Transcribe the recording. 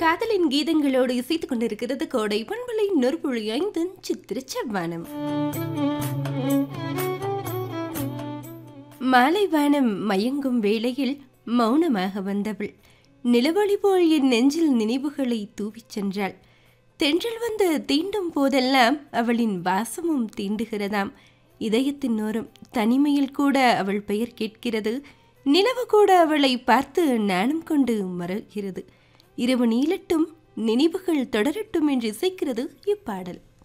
காதலின் கீதங்களோடு இசைத்துக் கொண்டிருக்கிறது கோடை பண்பலை நொறுபுழி ஐந்து சித்திர செவ்வானம் மாலை வானம் மயங்கும் வேளையில் மௌனமாக வந்தவள் நிலவொளி போல் என் நெஞ்சில் நினைவுகளை தூவிச் சென்றாள் தென்றல் வந்து தீண்டும் போதெல்லாம் அவளின் வாசமும் தீண்டுகிறதாம் இதயத்தின் ஓரம் தனிமையில் கூட அவள் பெயர் கேட்கிறது நிலவு கூட அவளை பார்த்து நாணம் கொண்டு மறக்கிறது இரவு நீளட்டும் நினைவுகள் தொடரட்டும் என்று இசைக்கிறது இப்பாடல்